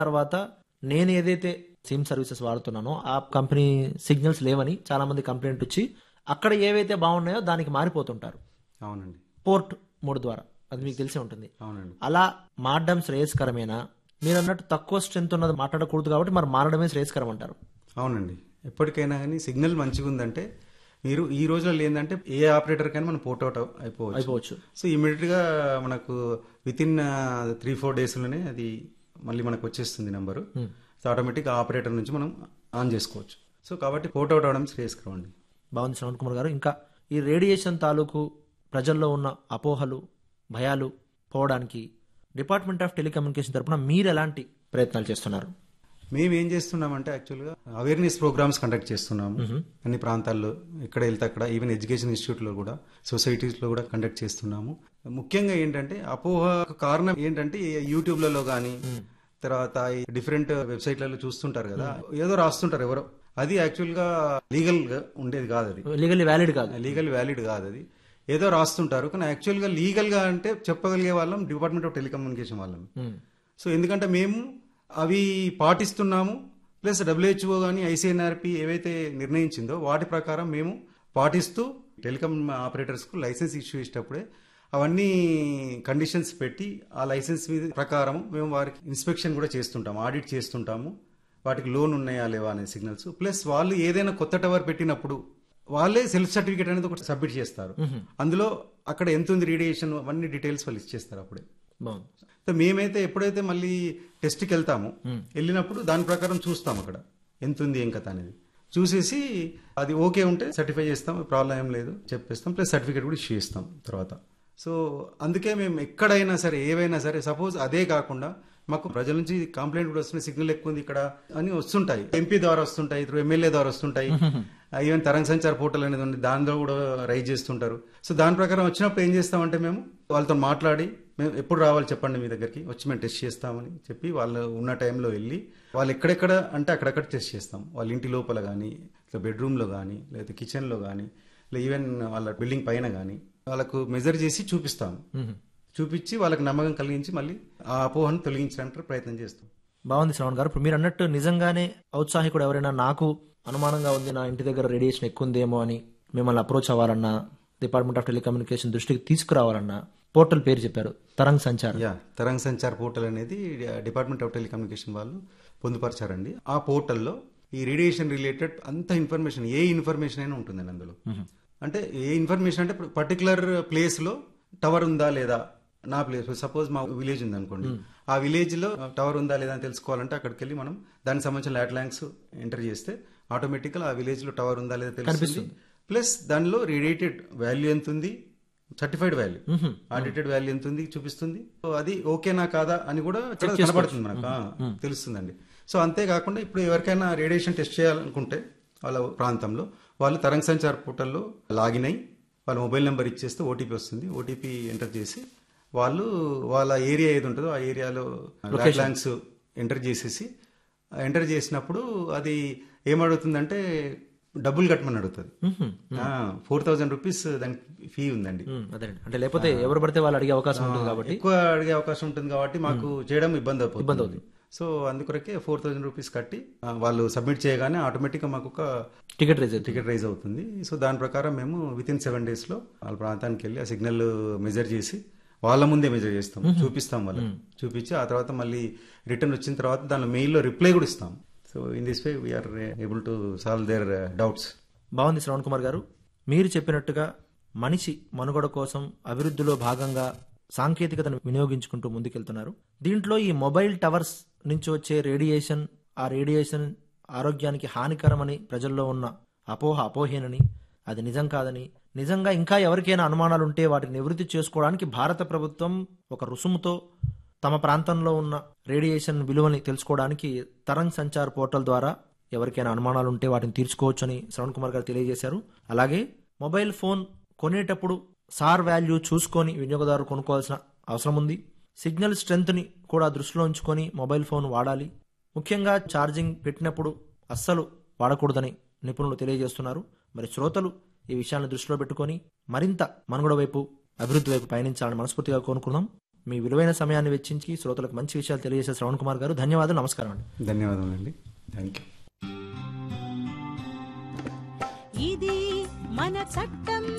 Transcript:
తర్వాత నేను ఏదైతే సిమ్ సర్వీసెస్ వాడుతున్నానో ఆ కంపెనీ సిగ్నల్స్ లేవని చాలా మంది కంప్లైంట్ వచ్చి అక్కడ ఏవైతే బాగున్నాయో దానికి మారిపోతుంటారు అవునండి పోర్ట్ మూడు ద్వారా అది మీకు తెలిసే ఉంటుంది అవునండి అలా మారడం శ్రేయస్కరమేనా మీరు అన్నట్టు తక్కువ స్ట్రెంత్ ఉన్నది మాట్లాడకూడదు కాబట్టి మరి మారడమే శ్రేయస్కరం అంటారు అవునండి ఎప్పటికైనా కానీ సిగ్నల్ మంచిగా ఉందంటే మీరు ఈ రోజుల్లో ఏంటంటే ఏ ఆపరేటర్ కైనా మనం పోర్ట్ అవుట్ అయిపోవచ్చు అయిపోవచ్చు సో ఇమీడియట్ గా మనకు within three four days లోనే అది మళ్ళీ మనకు వచ్చేస్తుంది నెంబరు సో ఆటోమేటిక్ ఆపరేటర్ నుంచి మనం ఆన్ చేసుకోవచ్చు సో కాబట్టి పోర్ట్ అవుట్ అవడం శ్రేయస్కరం అండి బాగుంది శ్రవణ్ కుమార్ గారు ఇంకా ఈ రేడియేషన్ తాలూకు ప్రజల్లో ఉన్న అపోహలు భయాలు పోవడానికి డిపార్ట్మెంట్ ఆఫ్ టెలికమ్యూనికేషన్ తరపున మీరు ఎలాంటి ప్రయత్నాలు చేస్తున్నారు మేము ఏం చేస్తున్నామంటే యాక్చువల్గా అవేర్నెస్ ప్రోగ్రామ్స్ కండక్ట్ చేస్తున్నాము అన్ని ప్రాంతాల్లో ఎక్కడ వెళ్తే అక్కడ ఈవెన్ ఎడ్యుకేషన్ ఇన్స్టిట్యూట్ లో కూడా సొసైటీస్ లో కూడా కండక్ట్ చేస్తున్నాము ముఖ్యంగా ఏంటంటే అపోహ కారణం ఏంటంటే యూట్యూబ్లలో కానీ తర్వాత డిఫరెంట్ వెబ్సైట్లలో చూస్తుంటారు కదా ఏదో రాస్తుంటారు ఎవరో అది యాక్చువల్ గా లీగల్ గా ఉండేది కాదు అది లీగల్లీ వ్యాలిడ్ కాదు లీగల్ వ్యాలిడ్ కాదు అది ఏదో రాస్తుంటారు కానీ యాక్చువల్ గా లీగల్ గా అంటే చెప్పగలిగే వాళ్ళం డిపార్ట్మెంట్ ఆఫ్ టెలికమ్యూనికేషన్ వాళ్ళం ఉమ్. సో ఎందుకంటే మేము అవి పాటిస్తున్నాము ప్లస్ డబ్ల్యూహెచ్ఓ కానీ ఐసీఎన్ఆర్పి ఏవైతే నిర్ణయించిందో వాటి ప్రకారం మేము పాటిస్తూ టెలికాం ఆపరేటర్స్కు లైసెన్స్ ఇష్యూ చేసేటప్పుడే అవన్నీ కండిషన్స్ పెట్టి ఆ లైసెన్స్ మీద ప్రకారం మేము వారికి ఇన్స్పెక్షన్ కూడా చేస్తుంటాము ఆడిట్ చేస్తుంటాము వాటికి లోన్ ఉన్నాయా లేవా అనే సిగ్నల్స్ ప్లస్ వాళ్ళు ఏదైనా కొత్త టవర్ పెట్టినప్పుడు వాళ్ళే సెల్ఫ్ సర్టిఫికేట్ అనేది ఒకటి సబ్మిట్ చేస్తారు అందులో అక్కడ ఎంత ఉంది రేడియేషన్ అవన్నీ డీటెయిల్స్ వాళ్ళు ఇచ్చేస్తారు అప్పుడే బాగుంది సో మేమైతే ఎప్పుడైతే మళ్ళీ టెస్ట్కి వెళ్తామో వెళ్ళినప్పుడు దాని ప్రకారం చూస్తాం అక్కడ ఎంత ఉంది ఏం కథ అనేది చూసేసి అది ఓకే ఉంటే సర్టిఫై చేస్తాం ప్రాబ్లం ఏం లేదు చెప్పేస్తాం ప్లస్ సర్టిఫికేట్ కూడా ఇష్యూ చేస్తాం తర్వాత సో అందుకే మేము ఎక్కడైనా సరే ఏవైనా సరే సపోజ్ అదే కాకుండా మాకు ప్రజల నుంచి కంప్లైంట్ కూడా వస్తుంది సిగ్నల్ ఎక్కువ ఉంది ఇక్కడ అని వస్తుంటాయి ఎంపీ ద్వారా వస్తుంటాయి త్రూ ఎమ్మెల్యే ద్వారా వస్తుంటాయి ఈవెన్ తరంగ సంచార్ పోర్టల్ అనేది ఉంది దానిలో కూడా రైజ్ చేస్తుంటారు సో దాని ప్రకారం వచ్చినప్పుడు ఏం చేస్తామంటే మేము వాళ్ళతో మాట్లాడి మేము ఎప్పుడు రావాలి చెప్పండి మీ దగ్గరికి వచ్చి మేము టెస్ట్ చేస్తామని చెప్పి వాళ్ళు ఉన్న టైంలో వెళ్ళి వాళ్ళు ఎక్కడెక్కడ అంటే అక్కడక్కడ టెస్ట్ చేస్తాం వాళ్ళ ఇంటి లోపల కానీ లేదా బెడ్రూమ్లో కానీ లేదా కిచెన్లో కానీ లేదా ఈవెన్ వాళ్ళ బిల్డింగ్ పైన కానీ వాళ్ళకు మెజర్ చేసి చూపిస్తాం చూపించి వాళ్ళకి నమ్మకం కలిగించి మళ్ళీ ఆ అపోహను తొలగించడానికి ప్రయత్నం చేస్తాం బాగుంది శ్రవణ్ గారు ఇప్పుడు మీరు అన్నట్టు నిజంగానే ఔత్సాహికుడు ఎవరైనా నాకు అనుమానంగా ఉంది నా ఇంటి దగ్గర రేడియేషన్ ఎక్కువ ఉందేమో అని మిమ్మల్ని అప్రోచ్ అవ్వాలన్నా డిపార్ట్మెంట్ ఆఫ్ టెలికమ్యూనికేషన్ దృష్టికి తీసుకురావాలన్నా పోర్టల్ పేరు చెప్పారు తరంగ్ సంచార్ యా తరంగ్ సంచార్ పోర్టల్ అనేది డిపార్ట్మెంట్ ఆఫ్ టెలికమ్యూనికేషన్ వాళ్ళు పొందుపరిచారండి ఆ పోర్టల్లో ఈ రేడియేషన్ రిలేటెడ్ అంత ఇన్ఫర్మేషన్ ఏ ఇన్ఫర్మేషన్ అయినా ఉంటుందండి అందులో అంటే ఏ ఇన్ఫర్మేషన్ అంటే పర్టికులర్ ప్లేస్ లో టవర్ ఉందా లేదా నా ప్లేస్ సపోజ్ మా విలేజ్ ఉంది అనుకోండి ఆ విలేజ్ లో టవర్ ఉందా లేదా అని తెలుసుకోవాలంటే అక్కడికి వెళ్ళి మనం దానికి సంబంధించిన లాట్లాంక్స్ ఎంటర్ చేస్తే ఆటోమేటిక్గా ఆ విలేజ్ లో టవర్ ఉందా లేదా తెలుస్తుంది ప్లస్ దానిలో రేడియేటెడ్ వాల్యూ ఎంత ఉంది సర్టిఫైడ్ వాల్యూ ఆడిటెడ్ వాల్యూ ఎంత ఉంది చూపిస్తుంది సో అది ఓకేనా కాదా అని కూడా ఇక్కడ కనబడుతుంది మనకు ఆ, తెలుస్తుందండి సో అంతేకాకుండా ఇప్పుడు ఎవరికైనా రేడియేషన్ టెస్ట్ చేయాలనుకుంటే వాళ్ళ ప్రాంతంలో వాళ్ళు తరంగ సంచార్ పోర్టల్లో లాగిన్ అయ్యి వాళ్ళ మొబైల్ నెంబర్ ఇచ్చేస్తే ఓటీపీ వస్తుంది ఓటీపీ ఎంటర్ చేసి వాళ్ళు వాళ్ళ ఏరియా ఏది ఉంటుందో ఆ ఏరియాలో ల్యాంక్స్ ఎంటర్ చేసేసి ఎంటర్ చేసినప్పుడు అది ఏమడుగుతుందంటే డబ్బులు కట్టమని అడుగుతుంది ఫోర్ థౌజండ్ రూపీస్ దానికి ఫీ ఉందండి ఉమ్, అదేనండి అంటే లేకపోతే ఎవరు పడితే వాళ్ళు అడిగే అవకాశం ఉంటుంది కాబట్టి ఎక్కువ అడిగే అవకాశం ఉంటుంది కాబట్టి మాకు చేయడం ఇబ్బంది అవుతుంది ఇబ్బంది అవుతుంది సో అందుకొరకే ఫోర్ థౌజండ్ రూపీస్ కట్టి ఆ, వాళ్ళు సబ్మిట్ చేయగానే ఆటోమేటిక్గా మాకు ఒక టికెట్ రేజ్ అవుతుంది టికెట్ రైజ్ అవుతుంది సో దాని ప్రకారం మేము విత్ ఇన్ సెవెన్ డేస్ లో వాళ్ళ ప్రాంతానికి వెళ్ళి ఆ సిగ్నల్ మెజర్ చేసి వాళ్ళ ముందే మెజర్ చేస్తాం చూపిస్తాం వాళ్ళకి చూపించి ఆ తర్వాత మళ్ళీ రిటర్న్ వచ్చిన తర్వాత దానిలో మెయిల్లో రిప్లై కూడా ఇస్తాం so in this way we are able to solve their doubts బాగుంది శ్రవణ్ కుమార్ గారు మీరు చెప్పినట్టుగా మనిషి మనుగడ కోసం అభివృద్ధిలో భాగంగా సాంకేతికతను వినియోగించుకుంటూ ముందుకెళ్తున్నారు దీంట్లో ఈ మొబైల్ టవర్స్ నుంచి వచ్చే రేడియేషన్ ఆ రేడియేషన్ ఆరోగ్యానికి హానికరమని ప్రజల్లో ఉన్న అపోహ అపోహేనని అది నిజం కాదని నిజంగా ఇంకా ఎవరికైనా అనుమానాలుంటే వాటిని నివృత్తి చేసుకోవడానికి భారత ప్రభుత్వం ఒక రుసుముతో తమ ప్రాంతంలో ఉన్న రేడియేషన్ విలువని తెలుసుకోవడానికి తరంగ్ సంచార్ పోర్టల్ ద్వారా ఎవరికైనా అనుమానాలు ఉంటే వాటిని తీర్చుకోవచ్చని శ్రవణ్ కుమార్ గారు తెలియజేశారు అలాగే మొబైల్ ఫోన్ కొనేటప్పుడు సార్ వాల్యూ చూసుకొని వినియోగదారు కొనుక్కోవాల్సిన అవసరం ఉంది సిగ్నల్ స్ట్రెంగ్త్ని కూడా దృష్టిలో ఉంచుకొని మొబైల్ ఫోన్ వాడాలి ముఖ్యంగా ఛార్జింగ్ పెట్టినప్పుడు అస్సలు వాడకూడదని నిపుణులు తెలియజేస్తున్నారు మరి శ్రోతలు ఈ విషయాన్ని దృష్టిలో పెట్టుకొని మరింత మనుగడ వైపు అభివృద్ధి వైపు పయనించాలని మనస్ఫూర్తిగా కోరుకుందాం మీ విలువైన సమయాన్ని వెచ్చించి శ్రోతలకు మంచి విషయాలు తెలియజేసే శ్రవణ్ కుమార్ గారు ధన్యవాదాలు నమస్కారం అండి ధన్యవాదములండి థ్యాంక్ యూ ఇది మన చట్టం